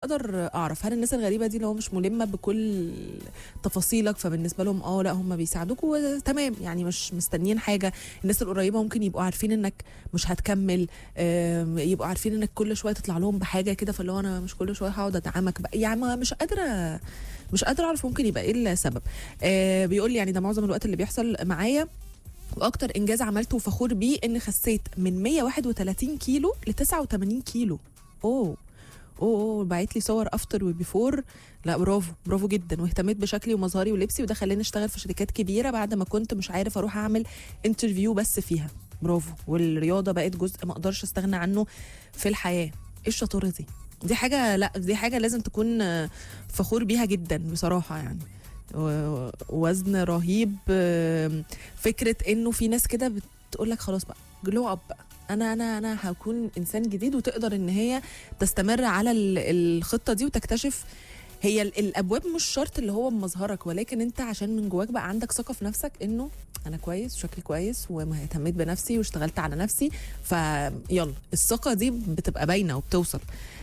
اقدر اعرف هل الناس الغريبه دي اللي هو مش ملمه بكل تفاصيلك فبالنسبه لهم اه لا هم بيساعدوك وتمام يعني مش مستنيين حاجه الناس القريبه ممكن يبقوا عارفين انك مش هتكمل آم، يبقوا عارفين انك كل شويه تطلع لهم بحاجه كده فاللي هو انا مش كل شويه هقعد ادعمك بقى يعني ما- مش قادره مش قادره اعرف ممكن يبقى ايه السبب آه بيقول لي يعني ده معظم الوقت اللي بيحصل معايا واكتر انجاز عملته وفخور بيه ان خسيت من 131 كيلو ل 89 كيلو اوه اوه اوه بعت لي صور افتر وبيفور لا برافو برافو جدا واهتميت بشكلي ومظهري ولبسي وده خلاني اشتغل في شركات كبيره بعد ما كنت مش عارف اروح اعمل انترفيو بس فيها برافو والرياضه بقت جزء ما اقدرش استغنى عنه في الحياه ايه الشطاره دي دي حاجه لا دي حاجه لازم تكون آه، فخور بيها جدا بصراحه يعني و- وزن رهيب آم، فكره انه في ناس كده بتقول لك خلاص بقى جلو اب بقى انا انا انا هكون انسان جديد وتقدر ان هي تستمر على ال- الخطه دي وتكتشف هي ال- الابواب مش شرط اللي هو بمظهرك ولكن انت عشان من جواك بقى عندك ثقه في نفسك انه انا كويس وشكلي كويس واهتميت بنفسي واشتغلت على نفسي فيلا الثقه دي بتبقى باينه وبتوصل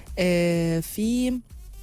آه في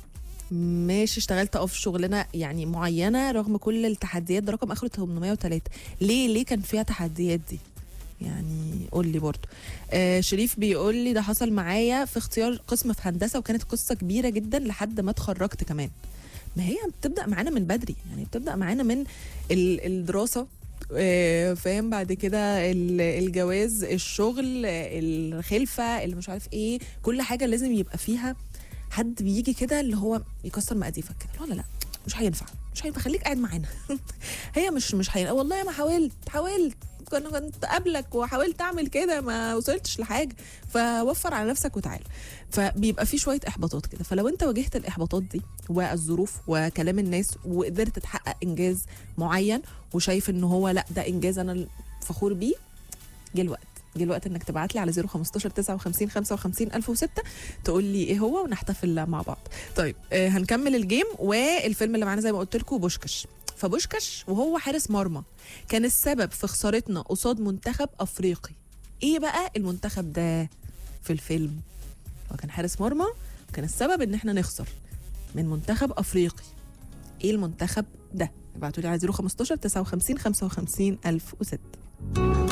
ماشي اشتغلت اه في شغلانه يعني معينه رغم كل التحديات ده رقم اخره 803 ليه ليه كان فيها تحديات دي يعني قول لي برضو آه شريف بيقول لي ده حصل معايا في اختيار قسم في هندسه وكانت قصه كبيره جدا لحد ما اتخرجت كمان ما هي بتبدا معانا من بدري يعني بتبدا معانا من ال- الدراسه آه، فاهم بعد كده ال- الجواز الشغل آه، الخلفه اللي مش عارف ايه كل حاجه لازم يبقى فيها حد بيجي كده اللي هو يكسر مقاديفك كده لا لا لا مش هينفع مش هينفع خليك قاعد معانا هي مش مش هينفع والله ما حاولت حاولت كنت كنت قبلك وحاولت اعمل كده ما وصلتش لحاجه فوفر على نفسك وتعال فبيبقى في شويه احباطات كده فلو انت واجهت الاحباطات دي والظروف وكلام الناس وقدرت تحقق انجاز معين وشايف ان هو لا ده انجاز انا فخور بيه جه الوقت جه الوقت انك تبعت لي على 015 59 55 1006 تقول لي ايه هو ونحتفل مع بعض طيب آه هنكمل الجيم والفيلم اللي معانا زي ما قلت لكم بوشكش فبوشكش وهو حارس مرمى كان السبب في خسارتنا قصاد منتخب افريقي ايه بقى المنتخب ده في الفيلم هو كان حارس مرمى وكان السبب ان احنا نخسر من منتخب افريقي ايه المنتخب ده ابعتوا لي على 015 59 55 1006